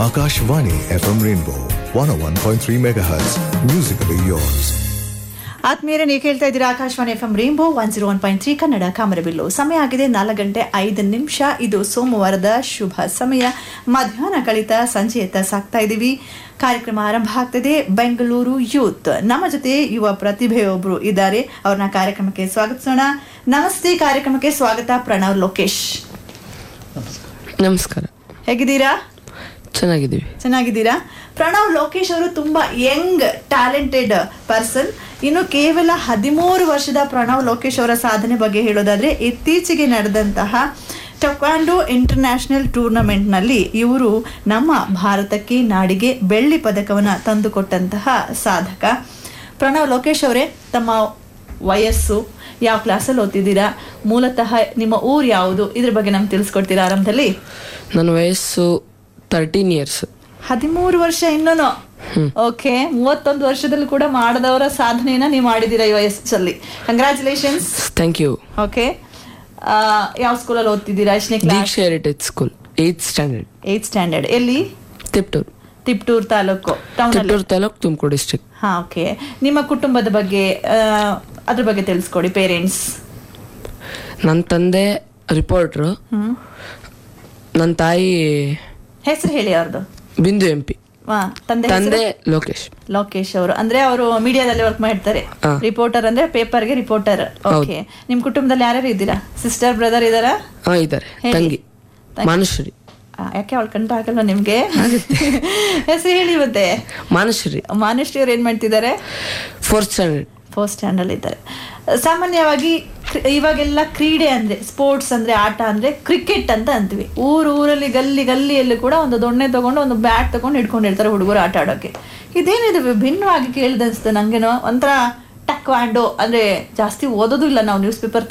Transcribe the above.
Akashvani FM Rainbow 101.3 MHz. Musically yours. ಆತ್ಮೀಯರೇ ನೀವು ಕೇಳ್ತಾ ಇದ್ದೀರಾ Akashvani F M rainbow one zero one point three Kannada ಕಾಮರಬಿಲ್ಲು ಸಮಯ ಆಗಿದೆ ನಾಲ್ಕು ಗಂಟೆ ಐದು ನಿಮಿಷ ಇದು ಸೋಮವಾರದ ಶುಭ ಸಮಯ ಮಧ್ಯಾಹ್ನ ಕಳಿತ ಸಂಜೆಯತ್ತ ಸಾಕ್ತಾ ಇದ್ದೀವಿ ಕಾರ್ಯಕ್ರಮ ಆರಂಭ ಆಗ್ತದೆ ಬೆಂಗಳೂರು ಯೂತ್ ನಮ್ಮ ಜೊತೆ ಯುವ ಪ್ರತಿಭೆಯೊಬ್ಬರು ಇದ್ದಾರೆ ಅವ್ರನ್ನ ಕಾರ್ಯಕ್ರಮಕ್ಕೆ ಸ್ವಾಗತಿಸೋಣ ನಮಸ್ತೆ ಕಾರ್ಯಕ್ರಮಕ್ಕೆ ಸ್ವಾಗತ ಪ್ರಣವ್ ಲೋಕೇಶ್ ನಮಸ್ಕಾರ ಹೇಗಿದ್ದೀರಾ ಚೆನ್ನಾಗಿದ್ದೀವಿ ಚೆನ್ನಾಗಿದ್ದೀರಾ ಪ್ರಣವ್ ಲೋಕೇಶ್ ಅವರು ತುಂಬಾ ಯಂಗ್ ಟ್ಯಾಲೆಂಟೆಡ್ ಪರ್ಸನ್ ಇನ್ನು ಕೇವಲ ಹದಿಮೂರು ವರ್ಷದ ಪ್ರಣವ್ ಲೋಕೇಶ್ ಅವರ ಸಾಧನೆ ಬಗ್ಗೆ ಹೇಳೋದಾದ್ರೆ ಇತ್ತೀಚೆಗೆ ನಡೆದಂತಹ ಟೊಕ್ವಾಂಡೋ ಇಂಟರ್ನ್ಯಾಷನಲ್ ಟೂರ್ನಮೆಂಟ್ನಲ್ಲಿ ಇವರು ನಮ್ಮ ಭಾರತಕ್ಕೆ ನಾಡಿಗೆ ಬೆಳ್ಳಿ ಪದಕವನ್ನು ತಂದುಕೊಟ್ಟಂತಹ ಸಾಧಕ ಪ್ರಣವ್ ಲೋಕೇಶ್ ಅವರೇ ತಮ್ಮ ವಯಸ್ಸು ಯಾವ ಕ್ಲಾಸಲ್ಲಿ ಓದ್ತಿದ್ದೀರಾ ಮೂಲತಃ ನಿಮ್ಮ ಊರು ಯಾವುದು ಇದ್ರ ಬಗ್ಗೆ ನಮ್ಗೆ ತಿಳಿಸ್ಕೊಡ್ತೀರಾ ಆರಂಭದಲ್ಲಿ ನನ್ನ ವಯಸ್ಸು ತರ್ಟೀನ್ ಇಯರ್ಸ್ ಹದಿಮೂರು ವರ್ಷ ಇನ್ನೂ ಓಕೆ ಮೂವತ್ತೊಂದು ವರ್ಷದಲ್ಲಿ ಕೂಡ ಮಾಡದವರ ಸಾಧನೆಯನ್ನ ನೀವು ಮಾಡಿದ್ದೀರಾ ಈ ವಯಸ್ಸಲ್ಲಿ ಕಂಗ್ರ್ಯಾಚುಲೇಷನ್ಸ್ ಥ್ಯಾಂಕ್ ಯು ಓಕೆ ಯಾವ ಸ್ಕೂಲಲ್ಲಿ ಓದ್ತಿದ್ದೀರಾ ಎಷ್ಟನೇ class Deeksha heritage school eight standard eight standard ಎಲ್ಲಿ ತಿಪ್ಟೂರ್ ತಿಪ್ಟೂರ್ ತಾಲೂಕು ಟೌನ್ ಅಲ್ಲಿ ತಿಪ್ಟೂರ್ ತಾಲೂಕ್ ತುಮಕೂರು ಡಿಸ್ಟ್ರಿಕ್ಟ್ ಹಾ ಓಕೆ ನಿಮ್ಮ ಕುಟುಂಬದ ಬಗ್ಗೆ ಆ, ಅದ್ರ ಬಗ್ಗೆ ತಿಳಿಸ್ಕೊಡಿ ಪೇರೆಂಟ್ಸ್ ನನ್ನ ತಂದೆ ರಿಪೋರ್ಟ್ರು ಹ್ಮ್ ನನ್ನ ತಾಯಿ ಹೆಸರು ಹೇಳಿ ಅವ್ರದ್ದು ಬಿಂದು ಎಂ ಪಿ ಹಾ ತಂದೆ ಹೆಸ್ರು? ತಂದೆ ಲೋಕೇಶ್ ಲೋಕೇಶ್ ಅವರು ಅಂದ್ರೆ ಅವರು ಮೀಡಿಯಾದಲ್ಲಿ ವರ್ಕ್ ಮಾಡ್ತಾರೆ ಹಾ. ರಿಪೋರ್ಟರ್ ಅಂದ್ರೆ ಪೇಪರ್ಗೆ ರಿಪೋರ್ಟರ್ ಓಕೆ ನಿಮ್ ಕುಟುಂಬದಲ್ಲಿ ಯಾರ್ಯಾರು ಇದ್ದೀರಾ ಸಿಸ್ಟರ್ ಬ್ರದರ್ ಇದಾರಾ ಹಾ ಇದ್ದಾರೆ ಹೇಳಿ. ತಂಗಿ ತಂಗಿ. ಮಾನುಶ್ರೀ ಆ, ಯಾಕೆ ಅವಳು ಕಂಡು ಆಗಲ್ಲ ನಿಮ್ಗೆ ಹೆಸರು ಹೇಳಿ ಮತ್ತೆ ಮಾನುಶ್ರೀ ಮಾನುಶ್ರೀ ಅವ್ರು ಏನ್ ಮಾಡ್ತಿದ್ದಾರೆ ಫೋರ್ತ್ ಸ್ಟ್ಯಾಂಡರ್ಡ್ ಫಸ್ಟ್ ಸ್ಟ್ಯಾಂಡಲ್ಲಿ ಇದ್ದಾರೆ ಸಾಮಾನ್ಯವಾಗಿ ಕ್ರಿ- ಇವಾಗೆಲ್ಲ ಕ್ರೀಡೆ ಅಂದ್ರೆ ಸ್ಪೋರ್ಟ್ಸ್ ಅಂದ್ರೆ ಆಟ ಅಂದ್ರೆ ಕ್ರಿಕೆಟ್ ಅಂತ ಅಂತೀವಿ ಊರು ಊರಲ್ಲಿ ಗಲ್ಲಿ ಗಲ್ಲಿಯಲ್ಲಿ ಕೂಡ ಒಂದು ದೊಣ್ಣೆ ತಗೊಂಡು ಒಂದು ಬ್ಯಾಟ್ ತಗೊಂಡು ಹಿಡ್ಕೊಂಡಿರ್ತಾರೆ ಹುಡುಗರು ಆಟ ಆಡೋಕೆ ಇದೇನಿದು ವಿಭಿನ್ನವಾಗಿ ಕೇಳಿದನ್ಸ್ತು ನಂಗೇನೋ ಒಂಥರ ಟಕ್ವಾಂಡೋ ಅಂದ್ರೆ ಜಾಸ್ತಿ ಓದೋದು ಇಲ್ಲ ನಾವು ನ್ಯೂಸ್ ಪೇಪರ್